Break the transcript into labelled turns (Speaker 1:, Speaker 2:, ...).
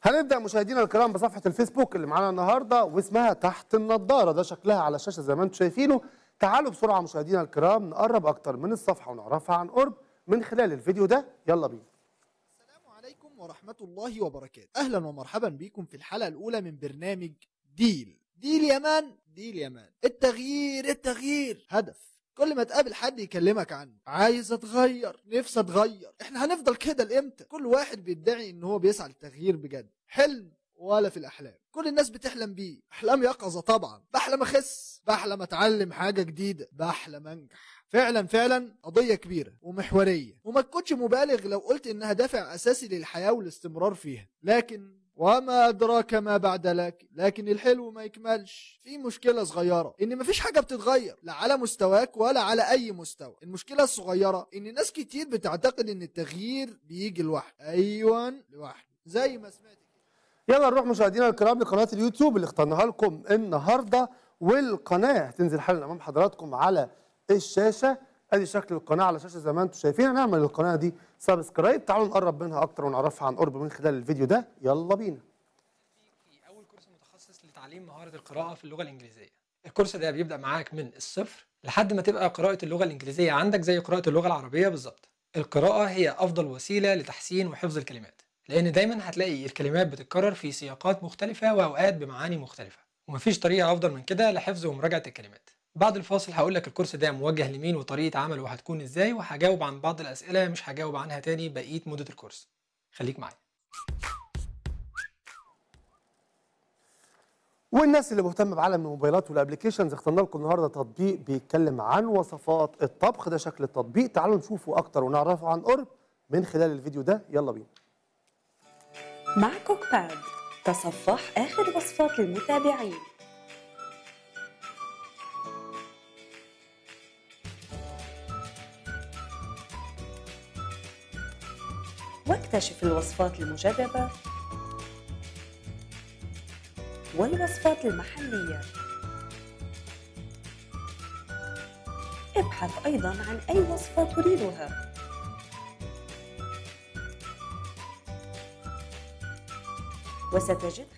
Speaker 1: هنبدا مشاهدينا الكرام بصفحه الفيسبوك اللي معانا النهارده واسمها تحت النضاره ده شكلها على الشاشه زي ما انتم شايفينه تعالوا بسرعه مشاهدينا الكرام نقرب اكتر من الصفحه ونعرفها عن قرب من خلال الفيديو ده يلا بينا
Speaker 2: السلام عليكم ورحمة الله وبركاته أهلا ومرحبا بكم في الحلقة الأولى من برنامج ديل ديل يا مان ديل يا مان التغيير التغيير هدف كل ما تقابل حد يكلمك عنه عايز اتغير نفسي اتغير احنا هنفضل كده لامتى كل واحد بيدعي ان هو بيسعى للتغيير بجد حلم ولا في الاحلام كل الناس بتحلم بيه احلام يقظه طبعا بحلم اخس بحلم اتعلم حاجه جديده بحلم انجح فعلا فعلا قضيه كبيره ومحوريه وما تكونش مبالغ لو قلت انها دافع اساسي للحياه والاستمرار فيها لكن وما أدراك ما بعد لكن لكن الحلو ما يكملش في مشكلة صغيرة إن مفيش حاجة بتتغير لا على مستواك ولا على أي مستوى المشكلة الصغيرة إن ناس كتير بتعتقد إن التغيير بيجي لوحده أيوة لوحده زي ما سمعت كده
Speaker 1: يلا نروح مشاهدينا الكرام لقناه اليوتيوب اللي اخترناها لكم النهارده والقناه هتنزل حالا امام حضراتكم على الشاشه ادي شكل القناه على الشاشه زي ما انتم شايفين هنعمل القناه دي سبسكرايب تعالوا نقرب منها اكتر ونعرفها عن قرب من خلال الفيديو ده يلا بينا
Speaker 3: في اول كورس متخصص لتعليم مهاره القراءه في اللغه الانجليزيه الكورس ده بيبدا معاك من الصفر لحد ما تبقى قراءه اللغه الانجليزيه عندك زي قراءه اللغه العربيه بالظبط القراءه هي افضل وسيله لتحسين وحفظ الكلمات لان دايما هتلاقي الكلمات بتتكرر في سياقات مختلفه واوقات بمعاني مختلفه ومفيش طريقه افضل من كده لحفظ ومراجعه الكلمات بعد الفاصل هقول لك الكورس ده موجه لمين وطريقه عمله هتكون ازاي وهجاوب عن بعض الاسئله مش هجاوب عنها تاني بقيه مده الكورس خليك معايا
Speaker 1: والناس اللي مهتمه بعالم الموبايلات والابلكيشنز اخترنا لكم النهارده تطبيق بيتكلم عن وصفات الطبخ ده شكل التطبيق تعالوا نشوفه اكتر ونعرفه عن قرب من خلال الفيديو ده يلا بينا
Speaker 4: مع كوك باد تصفح آخر وصفات المتابعين واكتشف الوصفات المجربة والوصفات المحلية ابحث أيضا عن أي وصفة تريدها وستجد